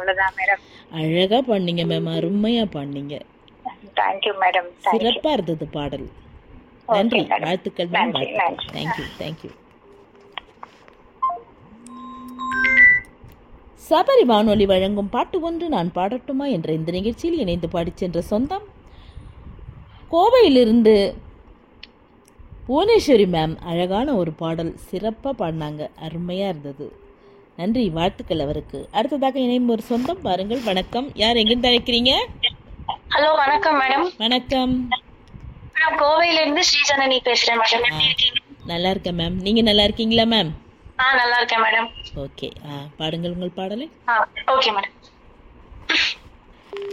அவ்வளவுதான் மேடம் அழகா பாடினீங்க மேம் அருமையா பாடினீங்க தேங்க்யூ மேடம் தேங்க்யூ சிறப்பா இருந்தது பாடல் நன்றி madam. வாழ்த்துக்கள் மேம் நன்றி, வாழ்த்துக்கள் நன்றி. தேங்க்யூ தேங்க்யூ சபரி வானொலி வழங்கும் பாட்டு ஒன்று நான் பாடட்டுமா என்ற இந்த நிகழ்ச்சியில் இணைந்து பாடிச் சென்ற சொந்தம் கோவையிலிருந்து புவனேஸ்வரி மேம் அழகான ஒரு பாடல் சிறப்பாக பாடினாங்க அருமையாக இருந்தது நன்றி வாழ்த்துக்கள் அவருக்கு அடுத்ததாக இணையும் ஒரு சொந்தம் பாருங்கள் வணக்கம் யார் எங்கிருந்து அழைக்கிறீங்க ஹலோ வணக்கம் மேடம் வணக்கம் நான் கோவையில இருந்து ஸ்ரீஜனனி பேசுறேன் மேடம் எப்படி இருக்கீங்க நல்லா இருக்கேன் மேம் நீங்கள் நல்லா இருக்கீங்களா மேம் ஆ நல்லா இருக்கேன் மேடம் ஓகே ஆ பாடுங்கள் உங்கள் பாடலை ஆ ஓகே மேடம்